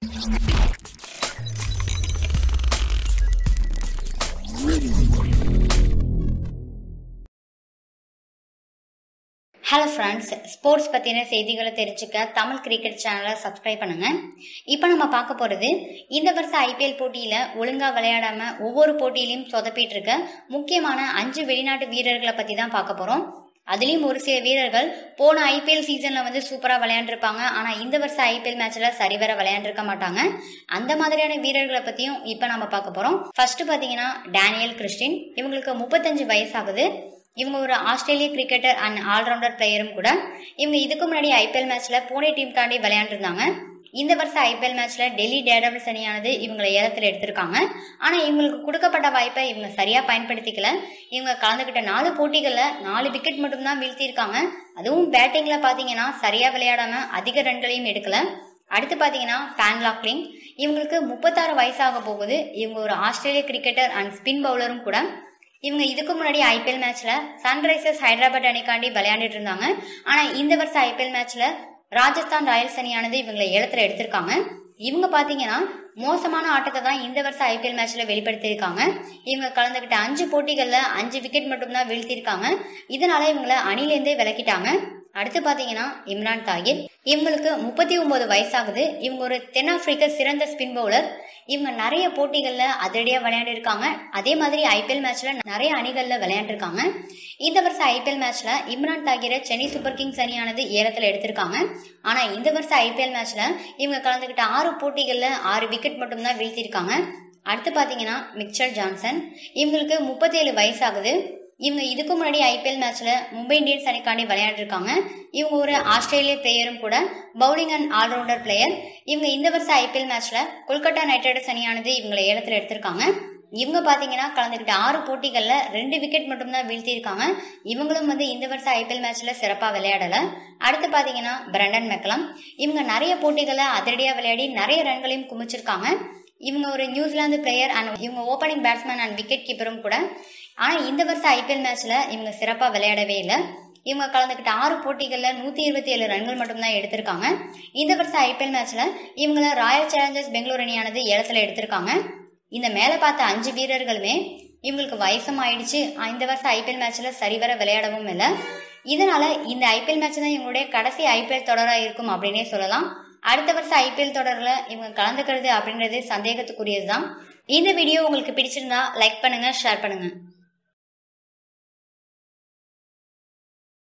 hello friends sports பற்றின செய்திகளை தெரிஞ்சுக்க தமிழ் கிரிக்கெட் சேனலை சப்ஸ்கிரைப் பண்ணுங்க இப்போ நம்ம பார்க்க போகிறது இந்த வருஷம் ஐபிஎல் போட்டியில் ஒழுங்காக விளையாடாமல் ஒவ்வொரு போட்டியிலையும் சொதப்பிட்டு இருக்க முக்கியமான அஞ்சு வெளிநாட்டு வீரர்களை பற்றி தான் பார்க்க போகிறோம் அதுலேயும் ஒரு சில வீரர்கள் போன ஐபிஎல் சீசனில் வந்து சூப்பராக விளையாண்டுருப்பாங்க ஆனால் இந்த வருஷம் ஐபிஎல் மேட்ச்சில் சரிவர விளையாண்டுருக்க மாட்டாங்க அந்த மாதிரியான வீரர்களை பற்றியும் இப்போ நம்ம பார்க்க போகிறோம் ஃபர்ஸ்ட் பார்த்தீங்கன்னா டேனியல் கிறிஸ்டின் இவங்களுக்கு முப்பத்தஞ்சு வயசாகுது இவங்க ஒரு ஆஸ்திரேலிய கிரிக்கெட்டர் அண்ட் ஆல்ரவுண்டர் பிளேயரும் கூட இவங்க இதுக்கு முன்னாடி ஐபிஎல் மேட்ச்ல புனே டீமுக்காண்டி விளையாண்டுருந்தாங்க இந்த வருஷம் ஐபிஎல் மேட்ச்ல டெல்லி டேடபிள்ஸ் அணியானது இவங்களை ஏலத்தில் எடுத்திருக்காங்க ஆனா இவங்களுக்கு கொடுக்கப்பட்ட வாய்ப்பை இவங்க சரியா பயன்படுத்திக்கல இவங்க கலந்துக்கிட்ட நாலு போட்டிகள்ல நாலு விக்கெட் மட்டும்தான் வீழ்த்தியிருக்காங்க அதுவும் பேட்டிங்ல பாத்தீங்கன்னா சரியா விளையாடாம அதிக ரன்களையும் எடுக்கல அடுத்து பார்த்தீங்கன்னா பேன் லாக்லிங் இவங்களுக்கு முப்பத்தாறு வயசாக போகுது இவங்க ஒரு ஆஸ்திரேலிய கிரிக்கெட்டர் அண்ட் ஸ்பின் பவுலரும் கூட இவங்க இதுக்கு முன்னாடி ஐபிஎல் மேட்ச்ல சன்ரைசர்ஸ் ஹைதராபாத் அணிக்காண்டி விளையாண்டுட்டு இருந்தாங்க ஆனா இந்த வருஷம் ஐபிஎல் மேட்ச்ல ராஜஸ்தான் ராயல்ஸ் அணியானது இவங்களை ஏலத்துல எடுத்திருக்காங்க இவங்க பாத்தீங்கன்னா மோசமான ஆட்டத்தை தான் இந்த வருஷம் ஐபிஎல் மேட்ச்ல வெளிப்படுத்தியிருக்காங்க இவங்க கலந்துகிட்ட அஞ்சு போட்டிகள்ல அஞ்சு விக்கெட் மட்டும்தான் வீழ்த்திருக்காங்க இதனால இவங்களை அணிலேருந்தே விலக்கிட்டாங்க அடுத்து பாத்தீங்கன்னா இம்ரான் தாகிர் இவங்களுக்கு முப்பத்தி ஒன்பது வயசாகுது இவங்க ஒரு தென்னாப்பிரிக்க சிறந்த ஸ்பின் பவுலர் இவங்க நிறைய போட்டிகள்ல அதிரடியா விளையாண்டிருக்காங்க அதே மாதிரி ஐபிஎல் மேட்ச்ல நிறைய அணிகள்ல விளையாண்டுருக்காங்க இந்த வருஷம் ஐபிஎல் மேட்ச்ல இம்ரான் தாகிரை சென்னை சூப்பர் கிங்ஸ் அணியானது ஏலத்துல எடுத்திருக்காங்க ஆனா இந்த வருஷம் ஐபிஎல் மேட்ச்ல இவங்க கலந்துகிட்ட ஆறு போட்டிகள்ல ஆறு விக்கெட் மட்டும்தான் வீழ்த்திருக்காங்க அடுத்து பாத்தீங்கன்னா மிக்சர் ஜான்சன் இவங்களுக்கு முப்பத்தி ஏழு வயசாகுது இவங்க இதுக்கு முன்னாடி ஐபிஎல் மேட்ச்ல மும்பை இந்தியன்ஸ் அணிக்காண்டி விளையாடிருக்காங்க இவங்க ஒரு ஆஸ்திரேலிய பிளேயரும் கூட பவுலிங் அண்ட் ஆல்ரவுண்டர் பிளேயர் இவங்க இந்த வருஷம் ஐபிஎல் மேட்ச்ல கொல்கத்தா நைட் ரைடர்ஸ் அணியானது இவங்களை ஏலத்தில் எடுத்திருக்காங்க இவங்க பாத்தீங்கன்னா கலந்துக்கிட்ட ஆறு போட்டிகள்ல ரெண்டு விக்கெட் மட்டும்தான் வீழ்த்தியிருக்காங்க இவங்களும் வந்து இந்த வருஷம் ஐபிஎல் மேட்ச்ல சிறப்பா விளையாடல அடுத்து பாத்தீங்கன்னா பிரண்டன் மெக்கலம் இவங்க நிறைய போட்டிகளை அதிரடியா விளையாடி நிறைய ரன்களையும் குமிச்சிருக்காங்க இவங்க ஒரு நியூசிலாந்து பிளேயர் அண்ட் இவங்க ஓப்பனிங் பேட்ஸ்மேன் அண்ட் விக்கெட் கீப்பரும் கூட ஆனால் இந்த வருஷம் ஐபிஎல் மேட்ச்ல இவங்க சிறப்பாக விளையாடவே இல்லை இவங்க கலந்துக்கிட்ட ஆறு போட்டிகளில் நூற்றி இருபத்தி ஏழு ரன்கள் மட்டும்தான் எடுத்திருக்காங்க இந்த வருஷம் ஐபிஎல் மேட்ச்ல இவங்கள ராயல் சேலஞ்சர்ஸ் பெங்களூர் அணியானது ஏலத்தில் எடுத்திருக்காங்க இந்த மேலே பார்த்த அஞ்சு வீரர்களுமே இவங்களுக்கு வயசும் ஆயிடுச்சு இந்த வருஷம் ஐபிஎல் மேட்ச்ல சரிவர விளையாடவும் இல்லை இதனால இந்த ஐபிஎல் மேட்ச் தான் இவங்களுடைய கடைசி ஐபிஎல் தொடராக இருக்கும் அப்படின்னே சொல்லலாம் அடுத்த வருஷம் ஐபிஎல் தொடரில் இவங்க கலந்துக்கிறது அப்படின்றது சந்தேகத்துக்குரியது தான் இந்த வீடியோ உங்களுக்கு பிடிச்சிருந்தா லைக் பண்ணுங்க ஷேர் பண்ணுங்க